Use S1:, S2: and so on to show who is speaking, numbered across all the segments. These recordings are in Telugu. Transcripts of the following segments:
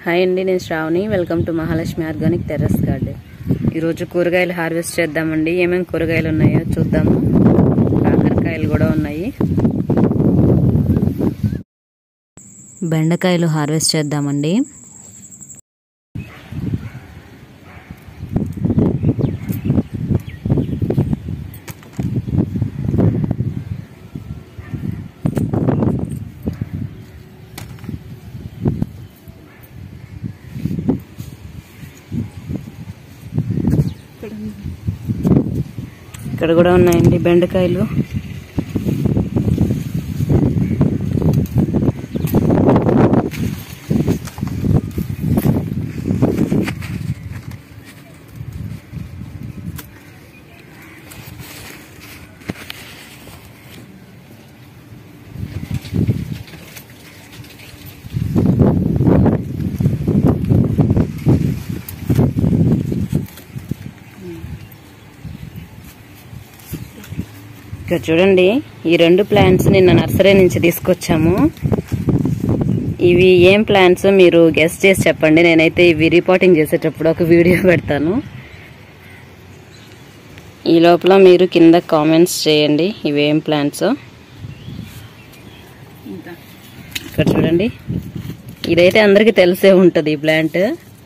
S1: హాయ్ అండి నేను Sravani welcome to Mahalakshmi organic terrace garden ఈరోజు కూరగాయలు హార్వెస్ట్ చేద్దామండి ఏమేమి కూరగాయలు ఉన్నాయో చూద్దాము కాకరకాయలు కూడా ఉన్నాయి బెండకాయలు హార్వెస్ట్ చేద్దామండి ఇక్కడ కూడా ఉన్నాయండి బెండకాయలు ఇక్కడ చూడండి ఈ రెండు ప్లాంట్స్ నిన్న నర్సరీ నుంచి తీసుకొచ్చాము ఇవి ఏం ప్లాంట్స్ మీరు గెస్ట్ చేసి చెప్పండి నేనైతే ఇవి రిపోర్టింగ్ చేసేటప్పుడు ఒక వీడియో పెడతాను ఈ లోపల మీరు కింద కామెంట్స్ చేయండి ఇవి ఏం ప్లాంట్స్ ఇక్కడ చూడండి ఇదైతే అందరికీ తెలిసే ఉంటుంది ఈ ప్లాంట్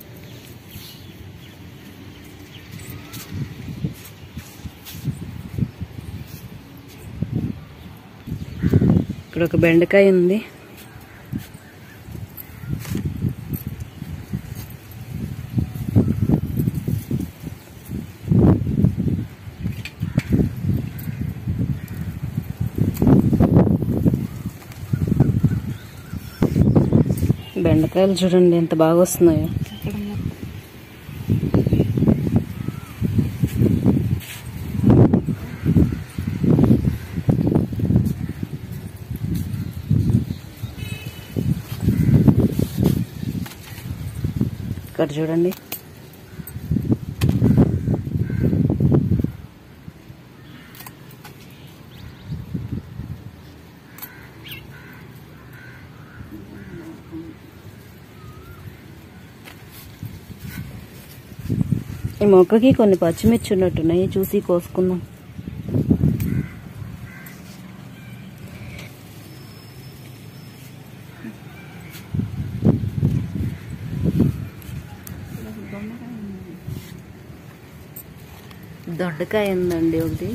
S1: ఇక్కడ ఒక బెండకాయ ఉంది బెండకాయలు చూడండి ఎంత బాగా వస్తున్నాయో ఇక్కడ చూడండి ఈ మొక్కకి కొన్ని పచ్చిమిర్చి ఉన్నట్టున్నాయి చూసి కోసుకుందాం దొండకాయ ఉందండి ఒకటి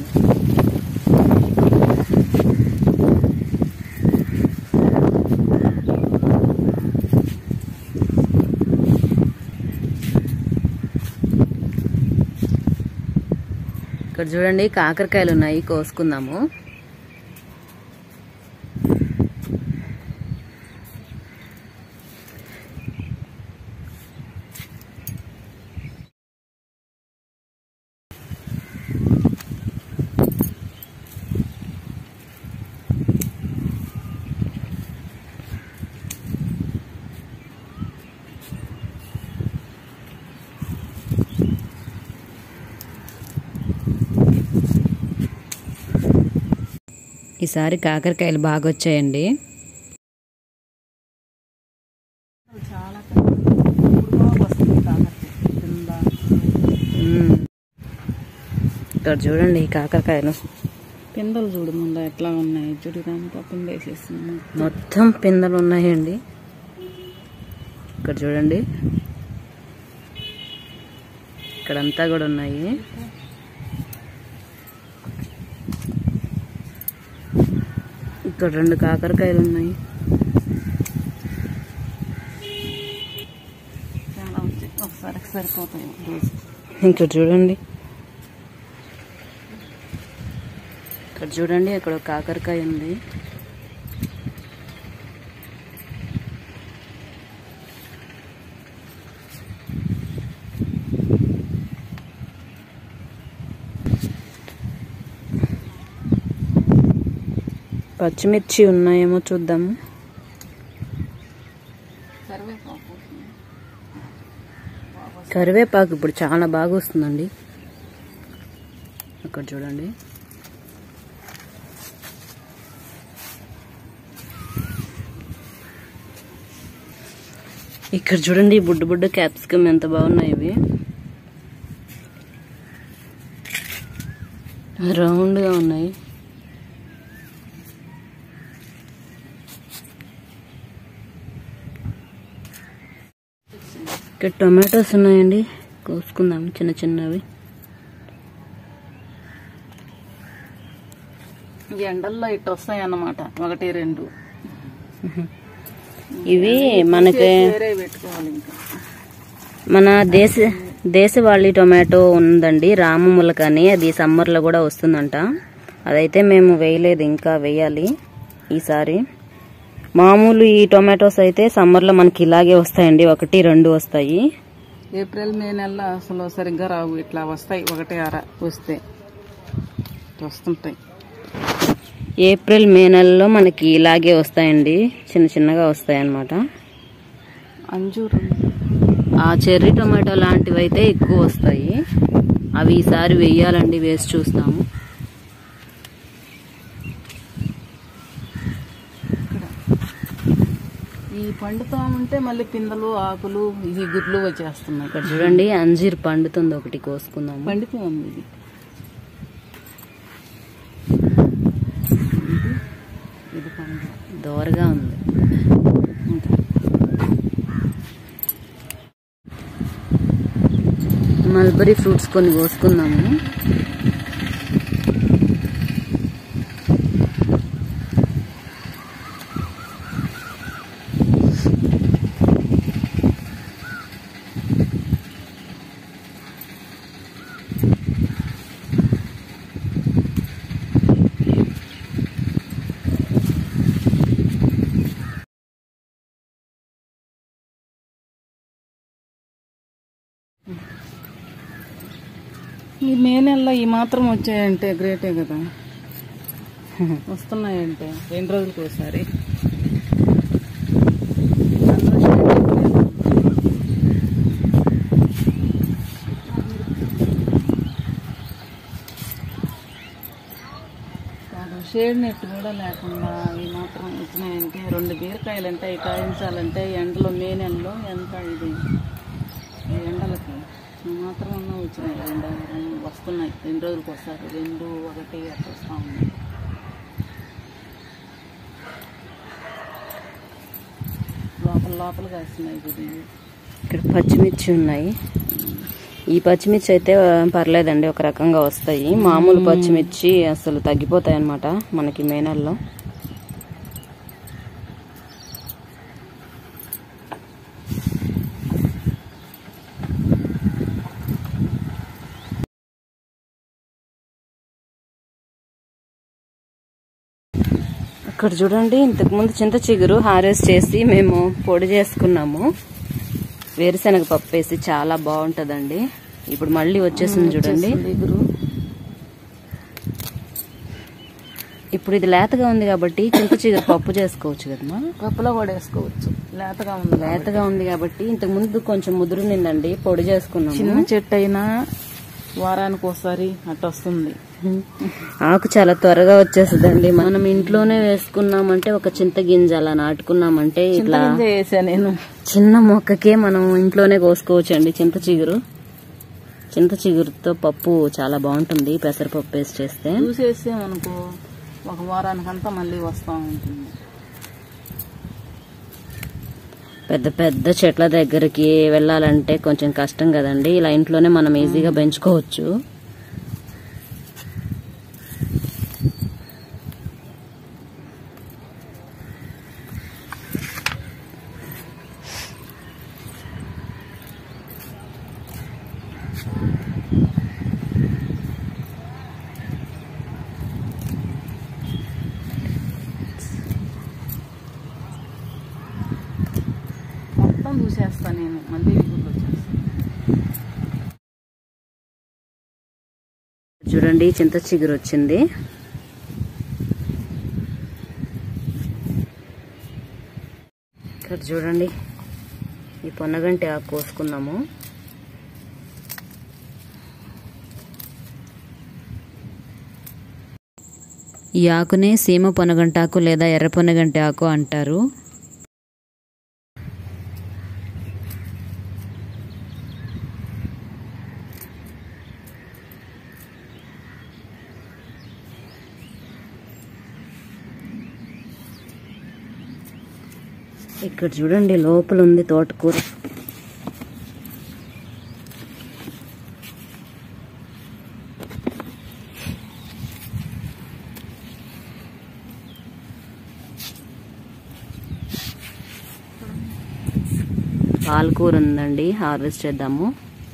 S1: ఇక్కడ చూడండి కాకరకాయలు ఉన్నాయి కోసుకుందాము ఈసారి కాకరకాయలు బాగా వచ్చాయండి
S2: చాలా ఇప్పుడు వస్తుంది కాకరకాయ కింద
S1: మ్మ్. ఇక్కడ చూడండి ఈ కాకరకాయలు
S2: పిందలు చూడు ముందు ఎట్లా ఉన్నాయి చూడు ఇదంతా పింద వేసేస్తున్నాము
S1: మొత్తం పిందెలు ఉన్నాయండి ఇక్కడ చూడండి ఇక్కడంతా కూడా ఉన్నాయి ఇక్కడ రెండు కాకరకాయలు ఉన్నాయి
S2: చాలా వచ్చాయి ఒకసారి సరిపోతాయి రోజు
S1: ఇక్కడ చూడండి ఇక్కడ చూడండి ఇక్కడ ఒక కాకరకాయ ఉంది పచ్చిమిర్చి ఉన్నాయేమో చూద్దాము
S2: కరివేపాకు
S1: కరివేపాకు ఇప్పుడు చాలా బాగా వస్తుందండి అక్కడ చూడండి ఇక్కడ చూడండి ఈ బుడ్డు బుడ్డు క్యాప్సికమ్ ఎంత బాగున్నాయి ఇవి రౌండ్ గా ఉన్నాయి ఇక్కడ టొమాటోస్ ఉన్నాయండి కోసుకుందాం చిన్న చిన్నవి
S2: ఈ ఎండల్లో ఇటు వస్తాయి అన్నమాట ఒకటి రెండు
S1: ఇవి మనకి
S2: వేరే పెట్టుకోవాలి ఇంకా
S1: మన దేశ దేశవాళీ టొమాటో ఉందండి రామములక అని అది సమ్మర్లో కూడా వస్తుందంట అదైతే మేము వేయలేదు ఇంకా వేయాలి ఈసారి మామూలు ఈ టొమాటోస్ అయితే సమ్మర్లో మనకి ఇలాగే వస్తాయండి ఒకటి రెండు వస్తాయి
S2: ఏప్రిల్ మే నెలలో అసలు సరిగ్గా రావు ఇట్లా వస్తాయి ఒకటి అర వస్తే వస్తుంటాయి
S1: ఏప్రిల్ మే నెలలో మనకి ఇలాగే వస్తాయండి చిన్న చిన్నగా వస్తాయి అన్నమాట
S2: అంజూరు
S1: ఆ చెర్రీ టొమాటో లాంటివి అయితే ఎక్కువ వస్తాయి అవి ఈసారి వేయాలండి వేసి చూస్తాము
S2: ఈ పండుతా ఉంటే మళ్ళీ పిందలు ఆకులు ఇది గుడ్లు వచ్చేస్తున్నాయి
S1: ఇక్కడ చూడండి అంజీర్ పండుతుంది ఒకటి కోసుకుందాము
S2: పండిపోయింది ఇది ఇది పండు
S1: దోరగా ఉంది
S2: ఇంకా
S1: మల్బరీ ఫ్రూట్స్ కొన్ని కోసుకుందాము
S2: ఈ మే నెలలో ఈ మాత్రం వచ్చాయంటే గ్రేటే కదా వస్తున్నాయంటే రెండు రోజులకి ఒకసారి షేడ్ నెట్ కూడా లేకుండా ఈ మాత్రం వచ్చినాయంటే రెండు బీరకాయలు అంటే ఈ కాయించాలంటే ఎండలో మే నెలలో ఎంత ఇది ఈ ఎండలకి ఈ మాత్రం అన్నా వచ్చినాయి రెండు రెండు వస్తున్నాయి రెండు రోజులకి వస్తారు రెండు ఒకటి అట్లా వస్తూ ఉన్నాయి లోపల లోపల కాస్తున్నాయి ఇది
S1: ఇక్కడ పచ్చిమిర్చి ఉన్నాయి ఈ పచ్చిమిర్చి అయితే పర్లేదండి ఒక రకంగా వస్తాయి మామూలు పచ్చిమిర్చి అసలు తగ్గిపోతాయి అన్నమాట మనకి మే నెలలో ఇక్కడ చూడండి ఇంతకుముందు చింత చిగురు హార్వెస్ట్ చేసి మేము పొడి చేసుకున్నాము వేరుశనగ పప్పు వేసి చాలా బాగుంటదండి ఇప్పుడు మళ్ళీ వచ్చేసింది చూడండి
S2: ఎగురు
S1: ఇప్పుడు ఇది లేతగా ఉంది కాబట్టి చింత చిగురు పప్పు చేసుకోవచ్చు కదమ్మా
S2: పప్పులో కూడా వేసుకోవచ్చు లేతగా ఉంది
S1: లేతగా ఉంది కాబట్టి ఇంతకు ముందు కొంచెం ముదురు నిందండి పొడి చేసుకున్నాము
S2: చిన్న చెట్టు అయినా వారానికి ఒకసారి అట్ట వస్తుంది
S1: ఆకు చాలా త్వరగా వచ్చేస్తుందండి మనం ఇంట్లోనే వేసుకున్నామంటే ఒక చింత గింజ అలా నాటుకున్నామంటే ఇట్లా
S2: చింతగింజ వేసా నేను
S1: చిన్న మొక్కకే మనం ఇంట్లోనే కోసుకోవచ్చండి చింత చిగురు చింత చిగురుతో పప్పు చాలా బాగుంటుంది పెసరపప్పు వేసి చేస్తే
S2: చూసేసామనుకో ఒక వారానికంతా మళ్ళీ వస్తూ ఉంటుంది
S1: పెద్ద పెద్ద చెట్ల దగ్గరికి వెళ్ళాలంటే కొంచెం కష్టం కదండి ఇలా ఇంట్లోనే మనం ఈజీగా పెంచుకోవచ్చు
S2: మొత్తం చూసేస్తా నేను మళ్ళీ ఇగుళ్ళు వచ్చేస్తాను
S1: చూడండి చింత చిగురు వచ్చింది ఇక్కడ చూడండి ఈ పొన్నగంటి ఆకు కోసుకున్నాము ఈ ఆకునే సీమ పొనగంటాకు లేదా ఎర్ర పొనగంటి ఆకు అంటారు ఇక్కడ చూడండి లోపల ఉంది తోటకూర పాలకూర ఉందండి హార్వెస్ట్ చేద్దాము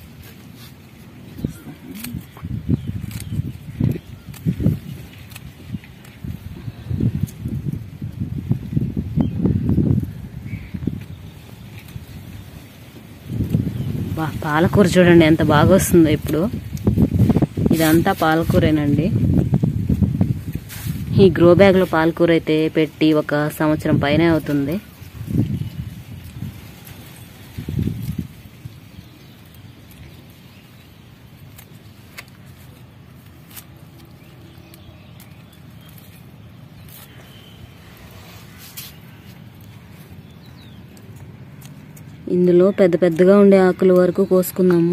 S1: బా పాలకూర చూడండి ఎంత బాగా వస్తుందో ఇప్పుడు ఇదంతా పాలకూరేనండి ఈ గ్రో బ్యాగ్లో పాలకూర అయితే పెట్టి ఒక సంవత్సరం పైనే అవుతుంది ఇందులో పెద్ద పెద్దగా ఉండే ఆకుల వరకు కోసుకుందాము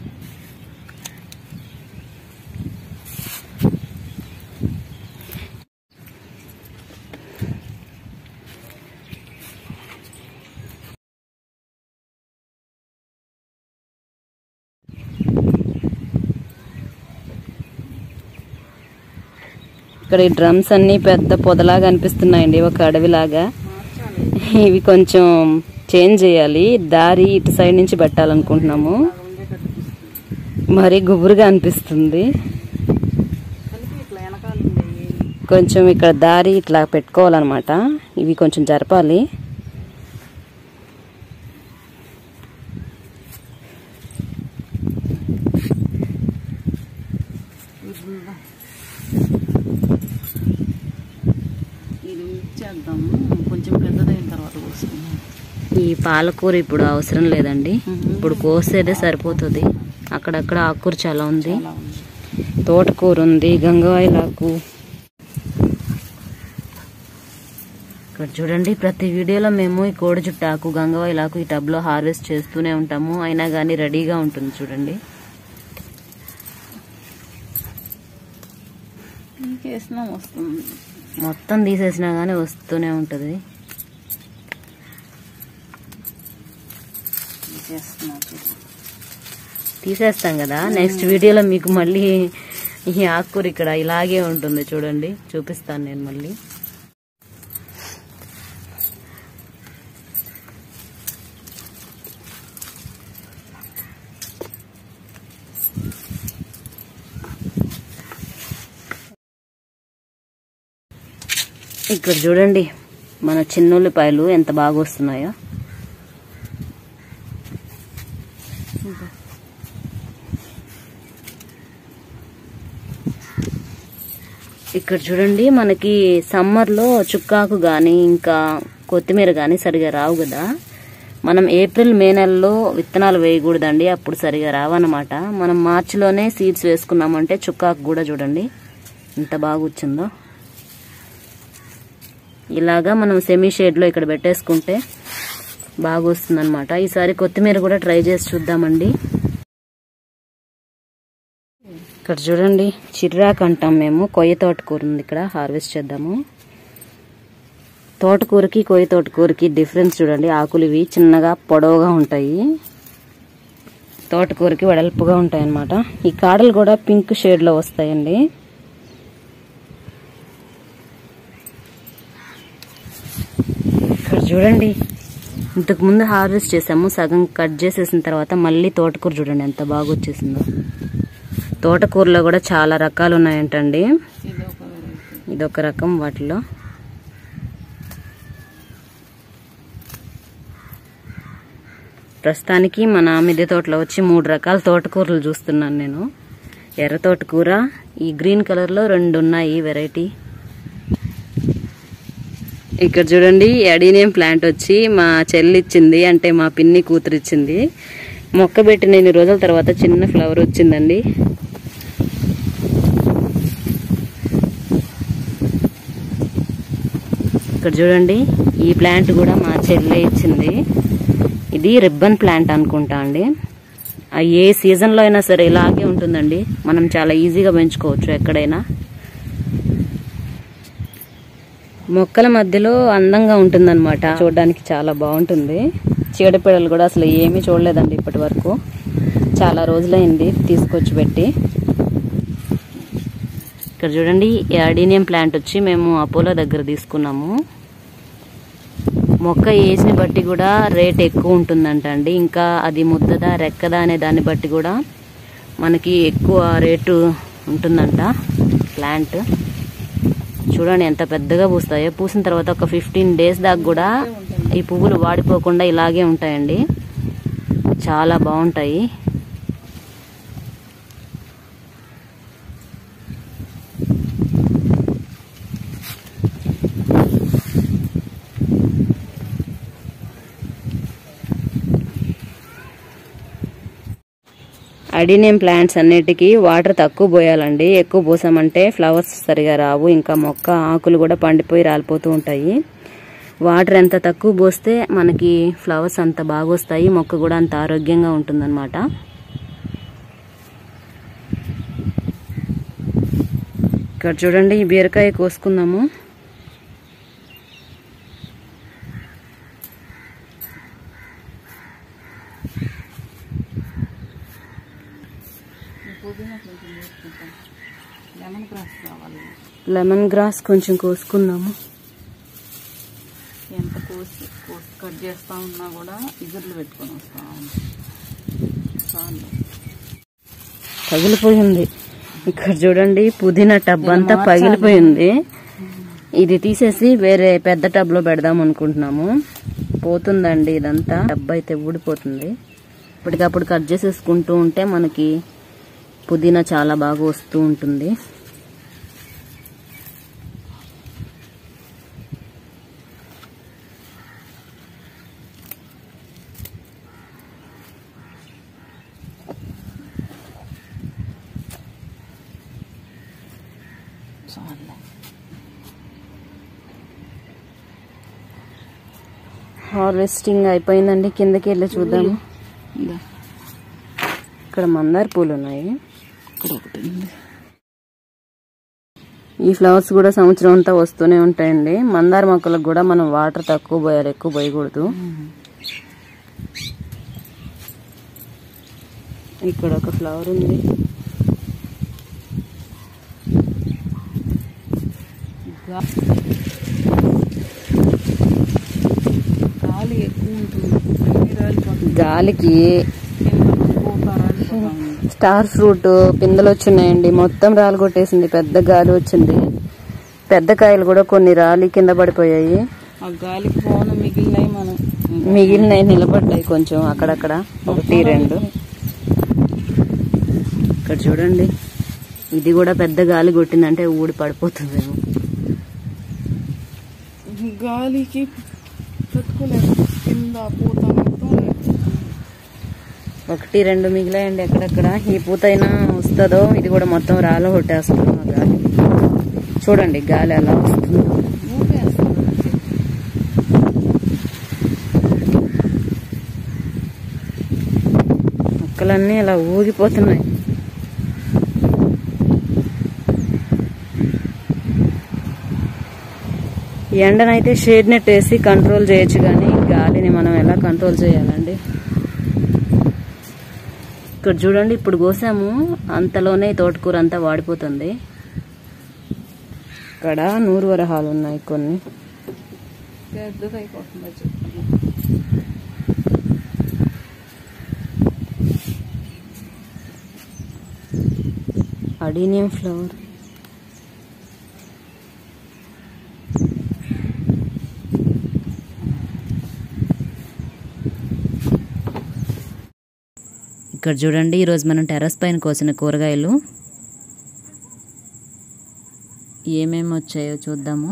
S1: ఇక్కడ ఈ డ్రమ్స్ అన్ని పెద్ద పొదలాగా అనిపిస్తున్నాయండి ఒక అడవిలాగా
S2: మార్చాలి
S1: ఇవి కొంచెం చేంజ్ చేయాలి దారి ఇటు సైడ్ నుంచి పెట్టాలనుకుంటున్నాము
S2: అలా ఉండేటట్టు చూస్తుంది
S1: మరీ గుబురుగా అనిపిస్తుంది
S2: కలిపి ఇట్లా వెనకాల ఉండేవి
S1: కొంచెం ఇక్కడ దారి ఇట్లా పెట్టుకోవాలన్నమాట ఇవి కొంచెం జరపాలి
S2: ఇదిందా. ఇది ఇచ్చేద్దాము కొంచెం పెద్దదైన తర్వాత కోసుకుందాం
S1: ఈ పాలకూర ఇప్పుడు అవసరం లేదండి ఇప్పుడు కోసేదే సరిపోతుంది అక్కడక్కడ ఆకుకూర చాలా ఉంది
S2: చాలా ఉంది
S1: తోటకూర ఉంది గంగవాయిలాకు ఇక్కడ చూడండి ప్రతి వీడియోలో మేము ఈ కోడి చుట్టాకు గంగవాయిలాకు ఈ టబ్లో హార్వెస్ట్ చేస్తూనే ఉంటాము అయినా కానీ రెడీగా ఉంటుంది చూడండి
S2: ఇంకేసినా వస్తుంది
S1: మొత్తం తీసేసినా కానీ వస్తూనే ఉంటుంది
S2: ఇంకేస్తున్నా
S1: తీసేస్తాం కదా నెక్స్ట్ వీడియోలో మీకు మళ్ళీ ఈ ఆకుకూర ఇక్కడ ఇలాగే ఉంటుంది చూడండి చూపిస్తాను నేను మళ్ళీ ఇక్కడ చూడండి మన చిన్నుల్లిపాయలు ఎంత బాగా వస్తున్నాయో ఇక్కడ చూడండి మనకి సమ్మర్లో చుక్కాకు కానీ ఇంకా కొత్తిమీర కానీ సరిగా రావు కదా మనం ఏప్రిల్ మే నెలలో విత్తనాలు వేయకూడదండి అప్పుడు సరిగా రావన్నమాట మనం మార్చిలోనే సీడ్స్ వేసుకున్నామంటే చుక్కాకు కూడా చూడండి ఎంత బాగా వచ్చిందో ఇలాగా మనం సెమీ షేడ్లో ఇక్కడ పెట్టేసుకుంటే బాగా వస్తుందన్నమాట ఈసారి కొత్తిమీర కూడా ట్రై చేసి చూద్దామండి ఇక్కడ చూడండి చిర్రాకు అంటాం మేము కొయ్య తోటకూర ఉంది ఇక్కడ హార్వెస్ట్ చేద్దాము తోటకూరకి కొయ్య తోటకూరకి డిఫరెన్స్ చూడండి ఆకులు ఇవి చిన్నగా పొడవుగా ఉంటాయి తోటకూరకి వెడల్పుగా ఉంటాయి అన్నమాట ఈ కాడలు కూడా పింక్ షేడ్లో వస్తాయండి ఇక్కడ చూడండి ఇంతకు ముందు హార్వెస్ట్ చేసాము సగం కట్ చేసేసిన తర్వాత మళ్ళీ తోటకూర చూడండి ఎంత బాగా వచ్చేసిందో తోటకూరలో కూడా చాలా రకాలు ఉన్నాయంటండి
S2: ఇది ఒక వెరైటీ
S1: ఇదొక రకం వాటిలో ప్రస్తుతానికి మన మిద్దె తోటలో వచ్చి మూడు రకాల తోటకూరలు చూస్తున్నాను నేను ఎర్ర తోటకూర ఈ గ్రీన్ కలర్లో రెండు ఉన్నాయి వెరైటీ ఇక్కడ చూడండి అడీనియం ప్లాంట్ వచ్చి మా చెల్లి ఇచ్చింది అంటే మా పిన్ని కూతురు ఇచ్చింది మొక్క పెట్టిన ఎన్ని రోజుల తర్వాత చిన్న ఫ్లవర్ వచ్చిందండి ఇక్కడ చూడండి ఈ ప్లాంట్ కూడా మా చెల్లె ఇచ్చింది ఇది రిబ్బన్ ప్లాంట్ అనుకుంటా అండి ఆ ఏ సీజన్లో అయినా సరే ఇలాగే ఉంటుందండి మనం చాలా ఈజీగా పెంచుకోవచ్చు ఎక్కడైనా మొక్కల మధ్యలో అందంగా ఉంటుందన్నమాట చూడడానికి చాలా బాగుంటుంది చీడపీడలు కూడా అసలు ఏమీ చూడలేదండి ఇప్పటి వరకు చాలా రోజులైంది తీసుకొచ్చి పెట్టి ఇక్కడ చూడండి ఈ అడీనియం ప్లాంట్ వచ్చి మేము అపోలో దగ్గర తీసుకున్నాము మొక్క ఏజ్ని బట్టి కూడా రేట్ ఎక్కువ ఉంటుందంట అండి ఇంకా అది ముద్దదా రెక్కదా అనే దాన్ని బట్టి కూడా మనకి ఎక్కువ రేటు ఉంటుందంట ప్లాంట్ చూడండి ఎంత పెద్దగా పూస్తాయో పూసిన తర్వాత ఒక ఫిఫ్టీన్ డేస్ దాకా కూడా ఈ పువ్వులు వాడిపోకుండా ఇలాగే ఉంటాయండి చాలా బాగుంటాయి అడినియం ప్లాంట్స్ అన్నిటికీ వాటర్ తక్కువ పోయాలండి ఎక్కువ పోసామంటే ఫ్లవర్స్ సరిగా రావు ఇంకా మొక్క ఆకులు కూడా పండిపోయి రాలిపోతూ ఉంటాయి వాటర్ ఎంత తక్కువ పోస్తే మనకి ఫ్లవర్స్ అంత బాగా వస్తాయి మొక్క కూడా అంత ఆరోగ్యంగా ఉంటుందన్నమాట ఇక్కడ చూడండి ఈ బీరకాయ కోసుకుందాము
S2: ఈ పుదీనా కొంచెం వేసుకుంటాం లెమన్ గ్రాస్ కావాలి
S1: లెమన్ గ్రాస్ కొంచెం కోసుకుందాము
S2: ఎంత కోసి కోసి కట్ చేస్తా ఉన్నా కూడా ఇగుర్లు పెట్టుకొని వస్తా ఉంది చాలు
S1: పగిలిపోయింది ఇక్కడ చూడండి పుదీనా టబ్ అంతా పగిలిపోయింది ఇది తీసేసి వేరే పెద్ద టబ్ లో పెడదాం అనుకుంటున్నాము పోతుందండి ఇదంతా టబ్ అయితే ఊడిపోతుంది ఇప్పటికప్పుడు కట్ చేసేసుకుంటూ ఉంటే మనకి పుదీనా చాలా బాగా వస్తూ ఉంటుంది
S2: చాలు
S1: హార్వెస్టింగ్ అయిపోయిందండి కిందకి వెళ్ళి చూద్దాము
S2: ఇందా
S1: ఇక్కడ మందార పూలు ఉన్నాయి
S2: ఇక్కడ ఒకటి ఉంది
S1: ఈ ఫ్లవర్స్ కూడా సంవత్సరం అంతా వస్తూనే ఉంటాయండి మందార మొక్కలకు కూడా మనం వాటర్ తక్కువ పోయాలి ఎక్కువ పోయకూడదు ఇక్కడ ఒక ఫ్లవర్ ఉంది
S2: గా- గాలి ఎక్కువ ఉంటుంది అన్ని రాలిపోతుంది
S1: గాలికి
S2: కింద పూత రాలిపోతా ఉంది
S1: స్టార్ ఫ్రూట్ పిందెలు వచ్చినాయండి మొత్తం రాలు కొట్టేసింది పెద్ద గాలి వచ్చింది పెద్ద కాయలు కూడా కొన్ని రాలి కింద పడిపోయాయి
S2: ఆ గాలికి పోన మిగిలినవి మనం
S1: మిగిలినవి నిలబడ్డాయి కొంచెం అక్కడక్కడ ఒకటి రెండు ఇక్కడ చూడండి ఇది కూడా పెద్ద గాలి కొట్టిందంటే ఊడి పడిపోతుందేమో
S2: గాలికి తట్టుకోలేదు కింద పూత మొత్తం
S1: ఒకటి రెండు మిగిలాయండి ఎక్కడెక్కడ ఈ పూతైనా వస్తుందో ఇది కూడా మొత్తం రాళ్ళ కొట్టేస్తుంది ఆ గాలి చూడండి గాలి ఎలా వస్తుందో
S2: ఊపేస్తుంది
S1: మొక్కలన్నీ ఇలా ఊగిపోతున్నాయి ఈ ఎండనైతే షేడ్ నెట్ వేసి కంట్రోల్ చేయొచ్చు కానీ గాలిని మనం ఎలా కంట్రోల్ చేయాలండి ఇక్కడ చూడండి ఇప్పుడు కోసాము అంతలోనే ఈ తోటకూర అంతా వాడిపోతుంది ఇక్కడ నూరు వరహాలు ఉన్నాయి కొన్ని
S2: పెద్దది అయిపోతుంది చెప్తాను
S1: అడీనియం ఫ్లవర్ ఇక్కడ చూడండి ఈరోజు మనం టెర్రస్ పైన కోసిన కూరగాయలు ఏమేమి వచ్చాయో చూద్దాము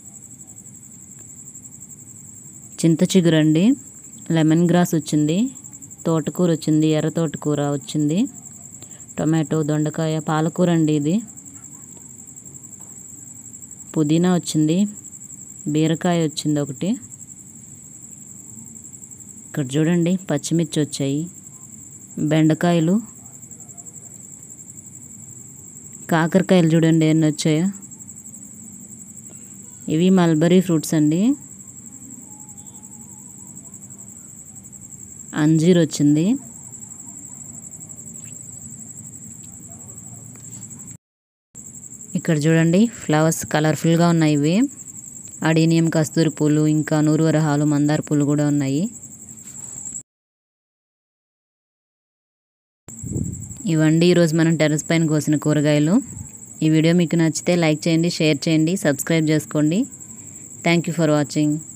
S1: చింత చిగురండి లెమన్ గ్రాస్ వచ్చింది తోటకూర వచ్చింది ఎర్ర తోటకూర వచ్చింది టొమాటో దొండకాయ పాలకూర అండి ఇది పుదీనా వచ్చింది బీరకాయ వచ్చింది ఒకటి ఇక్కడ చూడండి పచ్చిమిర్చి వచ్చాయి బెండకాయలు కాకరకాయలు చూడండి ఎన్ని వచ్చాయో ఇవి మల్బరీ ఫ్రూట్స్ అండి అంజీర్ వచ్చింది ఇక్కడ చూడండి ఫ్లవర్స్ కలర్ఫుల్గా ఉన్నాయి ఇవి అడీనియం కస్తూరి పూలు ఇంకా నూరు వరహాలు మందార పూలు కూడా ఉన్నాయి ఇవండి ఈరోజు మనం టెర్రస్ పైన కోసిన కూరగాయలు ఈ వీడియో మీకు నచ్చితే లైక్ చేయండి షేర్ చేయండి సబ్స్క్రైబ్ చేసుకోండి థ్యాంక్ యూ ఫర్ వాచింగ్